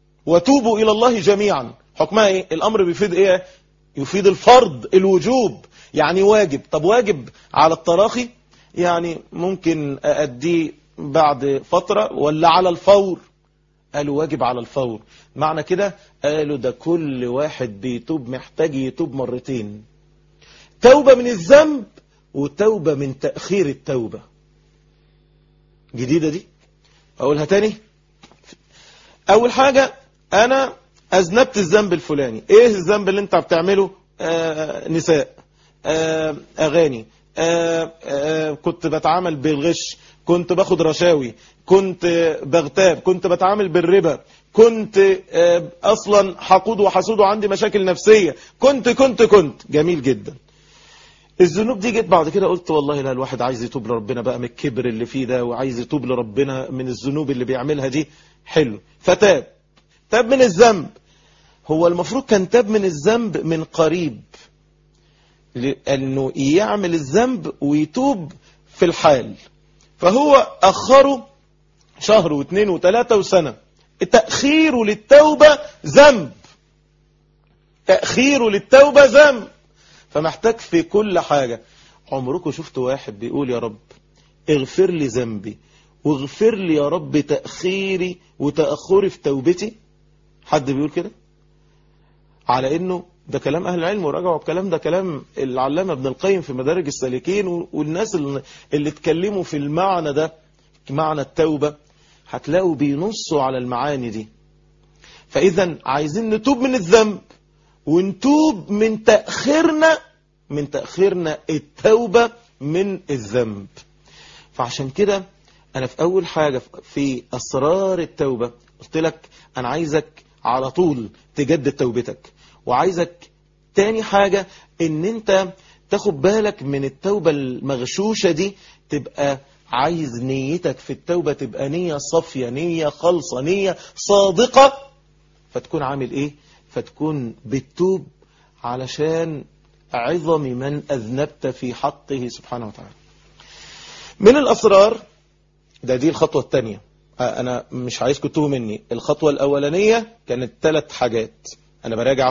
وتوبوا إلى الله جميعا حكمها إيه الأمر بيفيد إيه يفيد الفرض الوجوب يعني واجب طب واجب على التراخي يعني ممكن أأديه بعد فترة ولا على الفور قالوا واجب على الفور معنى كده قالوا ده كل واحد بيتوب محتاج يتوب مرتين توبة من الذنب وتوبة من تأخير التوبة جديدة دي أقولها تاني أول حاجة أنا أذنبت الذنب الفلاني إيه الذنب اللي أنت بتعمله آه نساء آه أغاني آه آه كنت بتعامل بالغش كنت باخد رشاوي كنت بغتاب كنت بتعامل بالربا كنت آه أصلا حقود وحسود وعندي مشاكل نفسية كنت كنت كنت جميل جدا الذنوب دي جيت بعد كده قلت والله لا الواحد عايز يتوب لربنا بقى من الكبر اللي فيه ده وعايز يتوب لربنا من الذنوب اللي بيعملها دي حلو فتاب تاب من الذنب هو المفروض كان تاب من الذنب من قريب لأنه يعمل الذنب ويتوب في الحال فهو أخره شهر واثنين وثلاثة وسنة تأخيره للتوبة ذنب تأخيره للتوبة ذنب فمحتاج في كل حاجة عمركم شفتوا واحد بيقول يا رب اغفر لي ذنبي واغفر لي يا رب تأخيري وتأخري في توبتي حد بيقول كده على انه ده كلام اهل العلم وراجعوا الكلام ده كلام العلامة ابن القيم في مدارج السالكين والناس اللي, اللي اتكلموا في المعنى ده معنى التوبة هتلاقوا بينصوا على المعاني دي فاذا عايزين نتوب من الذنب ونتوب من تأخيرنا من تأخيرنا التوبة من الذنب فعشان كده أنا في أول حاجة في أسرار التوبة قلت لك أنا عايزك على طول تجدد توبتك وعايزك تاني حاجة ان انت تاخد بالك من التوبة المغشوشة دي تبقى عايز نيتك في التوبة تبقى نية صافية نية خالصة نية صادقة فتكون عامل ايه فتكون بتتوب علشان عظم من أذنبت في حقه سبحانه وتعالى من الأسرار ده دي الخطوة الثانية أنا مش عايزكم تتوه مني الخطوة الأولانية كانت ثلاث حاجات أنا براجع اهو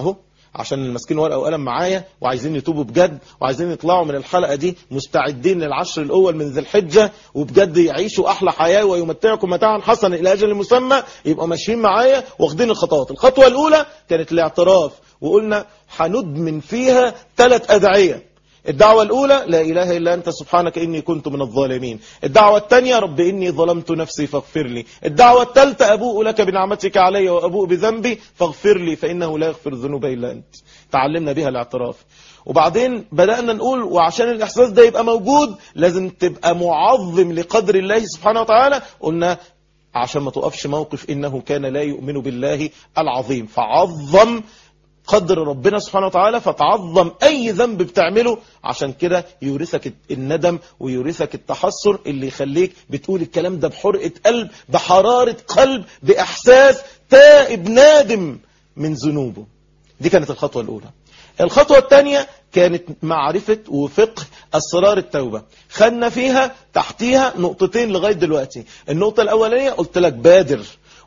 عشان المسكين ورقه وقلم معايا وعايزين يتوبوا بجد وعايزين يطلعوا من الحلقه دي مستعدين للعشر الاول من ذي الحجه وبجد يعيشوا احلى حياه ويمتعكم متاعا حسنا الى اجل مسمى يبقوا ماشيين معايا واخدين الخطوات الخطوه الاولى كانت الاعتراف وقلنا هندمن فيها ثلاث ادعيه الدعوة الأولى لا إله إلا أنت سبحانك إني كنت من الظالمين الدعوة الثانية رب إني ظلمت نفسي فاغفر لي الدعوة الثالثة أبوء لك بنعمتك علي وأبوء بذنبي فاغفر لي فإنه لا يغفر الذنوب إلا أنت تعلمنا بها الاعتراف وبعدين بدأنا نقول وعشان الإحساس ده يبقى موجود لازم تبقى معظم لقدر الله سبحانه وتعالى قلنا عشان ما تقفش موقف إنه كان لا يؤمن بالله العظيم فعظم قدر ربنا سبحانه وتعالى فتعظم أي ذنب بتعمله عشان كده يورثك الندم ويورثك التحسر اللي يخليك بتقول الكلام ده بحرقة قلب بحرارة قلب بإحساس تائب نادم من ذنوبه دي كانت الخطوة الأولى الخطوة الثانية كانت معرفة وفقه أسرار التوبة خدنا فيها تحتيها نقطتين لغاية دلوقتي النقطة الأولانية قلت لك بادر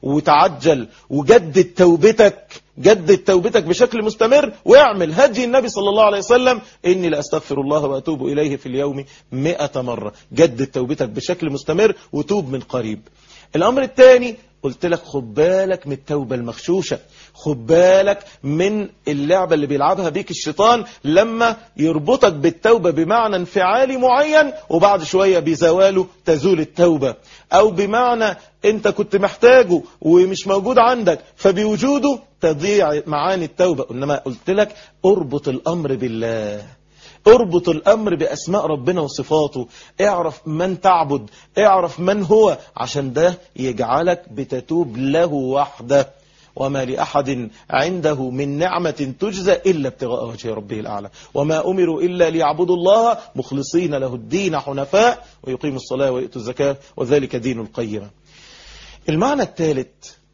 وتعجل وجدد توبتك جدد توبتك بشكل مستمر واعمل هدي النبي صلى الله عليه وسلم إني لأستغفر الله وأتوب إليه في اليوم مئة مرة جدد توبتك بشكل مستمر وتوب من قريب الأمر الثاني قلت لك خد بالك من التوبة المخشوشة خد بالك من اللعبة اللي بيلعبها بيك الشيطان لما يربطك بالتوبة بمعنى انفعالي معين وبعد شوية بزواله تزول التوبة او بمعنى انت كنت محتاجه ومش موجود عندك فبوجوده تضيع معاني التوبة انما قلت لك اربط الامر بالله اربط الامر باسماء ربنا وصفاته اعرف من تعبد اعرف من هو عشان ده يجعلك بتتوب له وحده وما لأحد عنده من نعمة تجزى إلا ابتغاء وجه ربه الأعلى وما أمروا إلا ليعبدوا الله مخلصين له الدين حنفاء ويقيموا الصلاة ويؤتوا الزكاة وذلك دين القيمة المعنى الثالث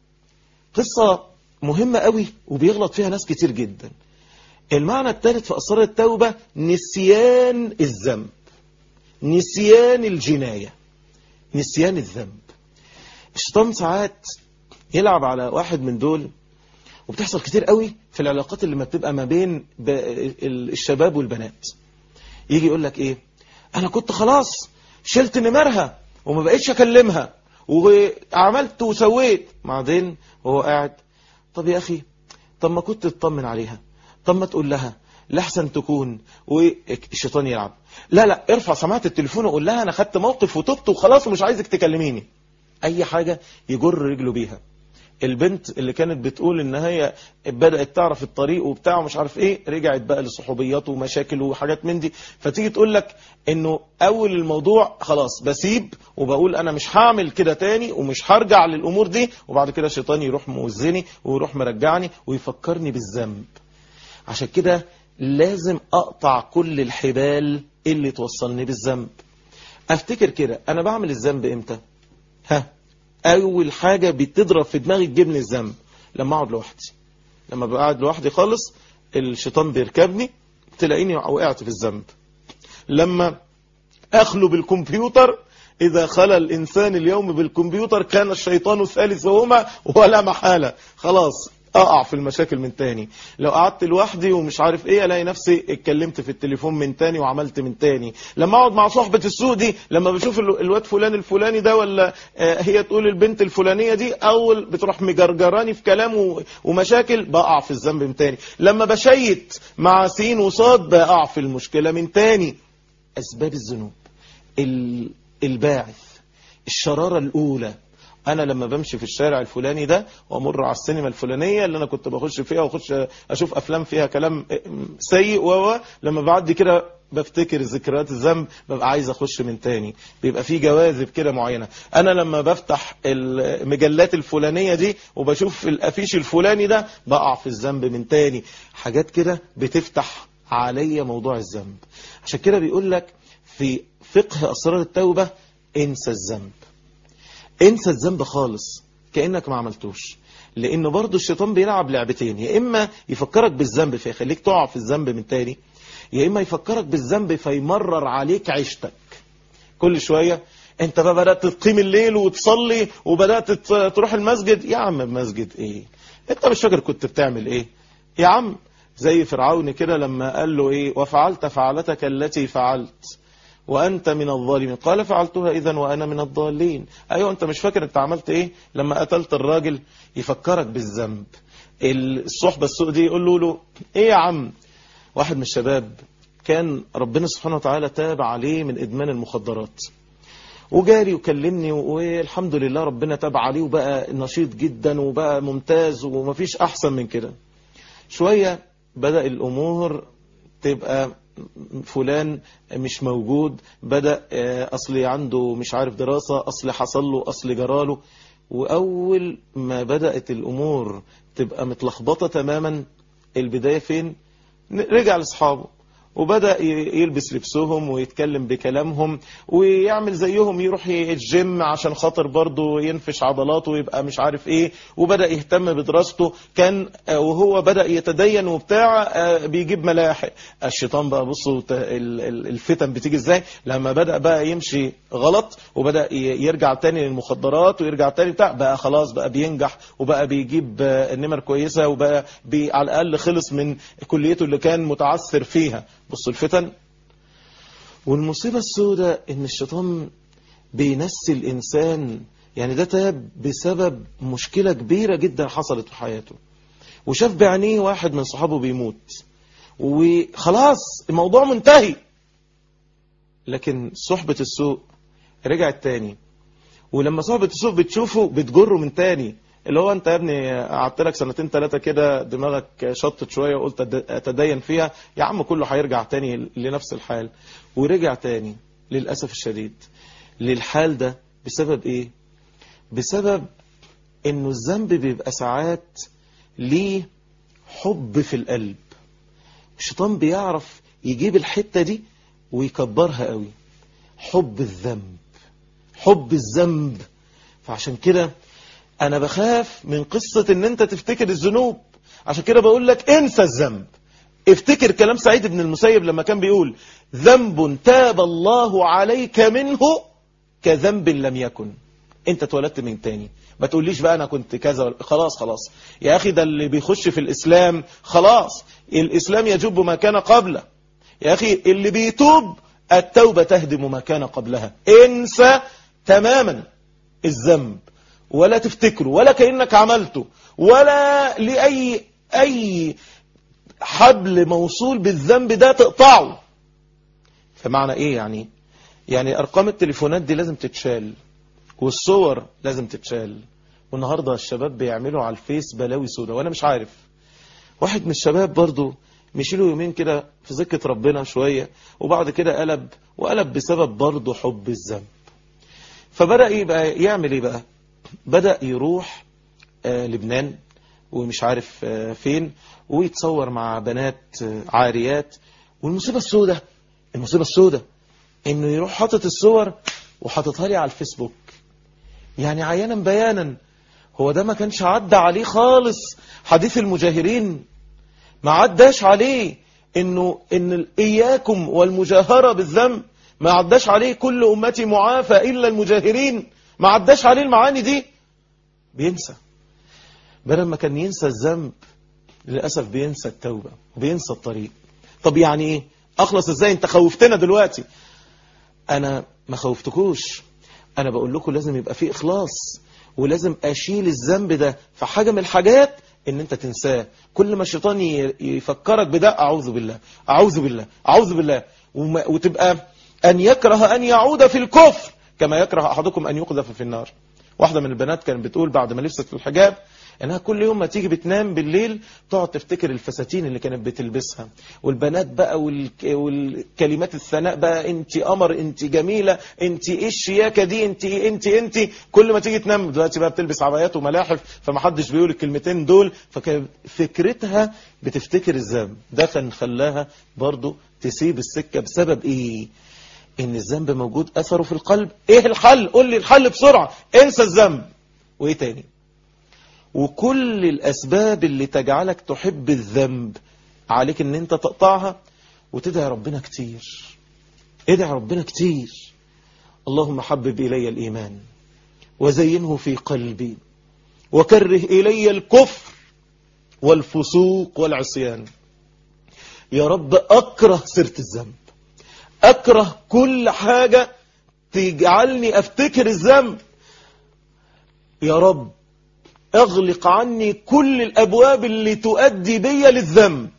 قصة مهمة قوي وبيغلط فيها ناس كتير جدا المعنى الثالث في أسرار التوبة نسيان الذنب نسيان الجناية نسيان الذنب الشيطان ساعات يلعب على واحد من دول وبتحصل كتير قوي في العلاقات اللي ما بتبقى ما بين الشباب والبنات يجي يقول لك ايه انا كنت خلاص شلت نمرها وما بقيتش اكلمها وعملت وسويت بعدين وهو قاعد طب يا اخي طب ما كنت تطمن عليها طب ما تقول لها لحسن تكون والشيطان يلعب لا لا ارفع سماعه التليفون وقول لها انا خدت موقف وتبت وخلاص ومش عايزك تكلميني اي حاجة يجر رجله بيها البنت اللي كانت بتقول ان هي بدأت تعرف الطريق وبتاع ومش عارف ايه رجعت بقى لصحوبيات ومشاكل وحاجات من دي فتيجي تقول لك انه اول الموضوع خلاص بسيب وبقول انا مش هعمل كده تاني ومش هرجع للامور دي وبعد كده الشيطان يروح موزني ويروح مرجعني ويفكرني بالذنب عشان كده لازم اقطع كل الحبال اللي توصلني بالذنب افتكر كده انا بعمل الذنب امتى ها اول حاجة بتضرب في دماغي تجيبني الذنب لما اقعد لوحدي لما بقعد لوحدي خالص الشيطان بيركبني تلاقيني وقعت في الذنب لما اخلو بالكمبيوتر اذا خلى الانسان اليوم بالكمبيوتر كان الشيطان ثالثهما ولا محالة خلاص اقع في المشاكل من تاني لو قعدت لوحدي ومش عارف ايه الاقي نفسي اتكلمت في التليفون من تاني وعملت من تاني لما اقعد مع صحبة السوق دي لما بشوف الواد فلان الفلاني ده ولا هي تقول البنت الفلانية دي اول بتروح مجرجراني في كلام ومشاكل بقع في الذنب من تاني لما بشيت مع سين وصاد بقع في المشكلة من تاني اسباب الذنوب الباعث الشرارة الاولى انا لما بمشي في الشارع الفلاني ده وامر على السينما الفلانيه اللي انا كنت بخش فيها واخش اشوف افلام فيها كلام سيء و لما بعدي كده بفتكر ذكريات الذنب ببقى عايز اخش من تاني بيبقى في جواذب كده معينه انا لما بفتح المجلات الفلانيه دي وبشوف الافيش الفلاني ده بقع في الذنب من تاني حاجات كده بتفتح عليا موضوع الذنب عشان كده بيقول لك في فقه اسرار التوبه انسى الذنب انسى الذنب خالص كأنك ما عملتوش لأنه برضو الشيطان بيلعب لعبتين يا إما يفكرك بالذنب فيخليك تقع في الذنب من تاني يا إما يفكرك بالذنب فيمرر عليك عيشتك كل شوية انت بقى بدأت تقيم الليل وتصلي وبدأت تروح المسجد يا عم المسجد ايه انت مش فاكر كنت بتعمل ايه يا عم زي فرعون كده لما قال له ايه وفعلت فعلتك التي فعلت وأنت من الظالمين قال فعلتها إذا وأنا من الضالين أيوة أنت مش فاكر أنت عملت إيه لما قتلت الراجل يفكرك بالذنب الصحبة السوء دي يقول له, له إيه يا عم واحد من الشباب كان ربنا سبحانه وتعالى تاب عليه من إدمان المخدرات وجاري وكلمني والحمد لله ربنا تاب عليه وبقى نشيط جدا وبقى ممتاز ومفيش أحسن من كده شوية بدأ الأمور تبقى فلان مش موجود بدأ أصلي عنده مش عارف دراسة أصلي حصل له أصلي جراله وأول ما بدأت الأمور تبقى متلخبطة تماما البداية فين رجع لأصحابه وبدأ يلبس لبسهم ويتكلم بكلامهم ويعمل زيهم يروح الجيم عشان خاطر برضه ينفش عضلاته ويبقى مش عارف ايه وبدأ يهتم بدراسته كان وهو بدأ يتدين وبتاع بيجيب ملاحق الشيطان بقى بصوا الفتن بتيجي ازاي لما بدأ بقى يمشي غلط وبدأ يرجع تاني للمخدرات ويرجع تاني بتاع بقى خلاص بقى بينجح وبقى بيجيب نمر كويسة وبقى بي على الأقل خلص من كليته اللي كان متعثر فيها بصوا الفتن والمصيبة السوداء ان الشيطان بينسي الانسان يعني ده تاب بسبب مشكلة كبيرة جدا حصلت في حياته وشاف بعينيه واحد من صحابه بيموت وخلاص الموضوع منتهي لكن صحبة السوء رجعت تاني ولما صحبة السوء بتشوفه بتجره من تاني اللي هو انت يا ابني قعدت لك سنتين ثلاثة كده دماغك شطت شوية وقلت اتدين فيها يا عم كله هيرجع تاني لنفس الحال ورجع تاني للأسف الشديد للحال ده بسبب ايه بسبب انه الذنب بيبقى ساعات ليه حب في القلب الشيطان بيعرف يجيب الحتة دي ويكبرها قوي حب الذنب حب الذنب فعشان كده انا بخاف من قصة ان انت تفتكر الذنوب عشان كده بقول لك انسى الذنب افتكر كلام سعيد بن المسيب لما كان بيقول ذنب تاب الله عليك منه كذنب لم يكن انت اتولدت من تاني ما تقوليش بقى انا كنت كذا خلاص خلاص يا اخي ده اللي بيخش في الاسلام خلاص الاسلام يجب ما كان قبله يا اخي اللي بيتوب التوبة تهدم ما كان قبلها انسى تماما الذنب ولا تفتكره ولا كأنك عملته ولا لأي أي حبل موصول بالذنب ده تقطعه فمعنى ايه يعني يعني ارقام التليفونات دي لازم تتشال والصور لازم تتشال والنهاردة الشباب بيعملوا على الفيس بلاوي سودا وانا مش عارف واحد من الشباب برضو مشيله يومين كده في ذكة ربنا شوية وبعد كده قلب وقلب بسبب برضو حب الذنب فبدأ يبقى يعمل ايه بقى بدأ يروح آه لبنان ومش عارف آه فين ويتصور مع بنات آه عاريات والمصيبة السوداء المصيبة السوداء انه يروح حاطط الصور وحاططها لي على الفيسبوك يعني عيانا بيانا هو ده ما كانش عدى عليه خالص حديث المجاهرين ما عداش عليه انه ان اياكم والمجاهرة بالذنب ما عداش عليه كل امتي معافى الا المجاهرين ما عداش عليه المعاني دي بينسى بدل ما كان ينسى الذنب للأسف بينسى التوبة وبينسى الطريق طب يعني ايه اخلص ازاي انت خوفتنا دلوقتي انا ما خوفتكوش انا بقول لكم لازم يبقى في اخلاص ولازم اشيل الذنب ده في حاجة من الحاجات ان انت تنساه كل ما الشيطان يفكرك بده اعوذ بالله اعوذ بالله اعوذ بالله وتبقى ان يكره ان يعود في الكفر كما يكره أحدكم أن يقذف في النار واحدة من البنات كانت بتقول بعد ما لبست في الحجاب انها كل يوم ما تيجي بتنام بالليل تقعد تفتكر الفساتين اللي كانت بتلبسها والبنات بقى والك... والكلمات الثناء بقى انت قمر انت جميلة انت ايه الشياكة دي انت انت انت كل ما تيجي تنام دلوقتي بقى بتلبس عبايات وملاحف فمحدش بيقول الكلمتين دول ففكرتها بتفتكر الذنب ده كان خلاها برضو تسيب السكة بسبب ايه ان الذنب موجود اثره في القلب ايه الحل قول لي الحل بسرعة انسى الذنب وايه تاني وكل الاسباب اللي تجعلك تحب الذنب عليك ان انت تقطعها وتدعي ربنا كتير ادعي ربنا كتير اللهم حبب الي الايمان وزينه في قلبي وكره الي الكفر والفسوق والعصيان يا رب أكره سيرة الذنب أكره كل حاجة تجعلني أفتكر الذنب يا رب اغلق عني كل الأبواب اللي تؤدي بي للذنب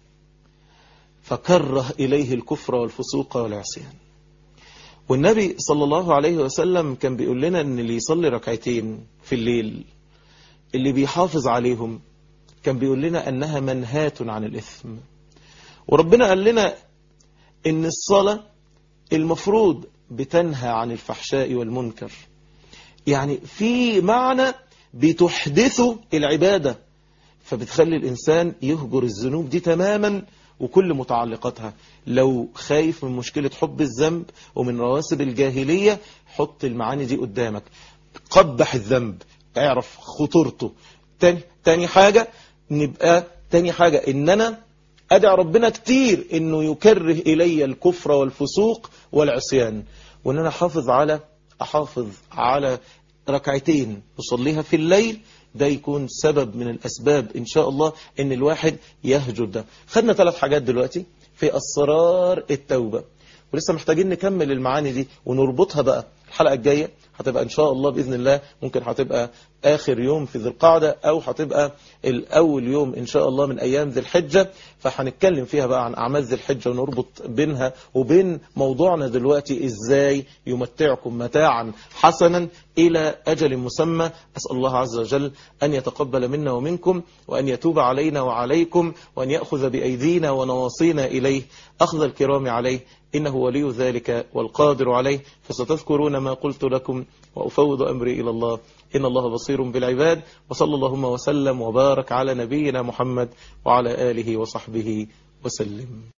فكره إليه الكفر والفسوق والعصيان والنبي صلى الله عليه وسلم كان بيقول لنا ان اللي يصلي ركعتين في الليل اللي بيحافظ عليهم كان بيقول لنا انها منهاة عن الاثم وربنا قال لنا ان الصلاة المفروض بتنهى عن الفحشاء والمنكر يعني في معنى بتحدثه العبادة فبتخلي الإنسان يهجر الذنوب دي تماما وكل متعلقاتها لو خايف من مشكلة حب الذنب ومن رواسب الجاهلية حط المعاني دي قدامك قبح الذنب اعرف خطورته تاني, تاني حاجة نبقى تاني حاجة ان انا ادعي ربنا كتير انه يكره الي الكفر والفسوق والعصيان وان انا احافظ على احافظ على ركعتين اصليها في الليل ده يكون سبب من الأسباب إن شاء الله إن الواحد يهجر ده خدنا ثلاث حاجات دلوقتي في أسرار التوبة ولسه محتاجين نكمل المعاني دي ونربطها بقى الحلقة الجاية هتبقى إن شاء الله بإذن الله ممكن هتبقى آخر يوم في ذي القعدة أو هتبقى الأول يوم إن شاء الله من أيام ذي الحجة فهنتكلم فيها بقى عن أعمال ذي الحجة ونربط بينها وبين موضوعنا دلوقتي إزاي يمتعكم متاعا حسنا إلى أجل مسمى أسأل الله عز وجل أن يتقبل منا ومنكم وأن يتوب علينا وعليكم وأن يأخذ بأيدينا ونواصينا إليه أخذ الكرام عليه إنه ولي ذلك والقادر عليه فستذكرون ما قلت لكم وأفوض أمري إلى الله إن الله بصير بالعباد وصلى اللهم وسلم وبارك على نبينا محمد وعلى آله وصحبه وسلم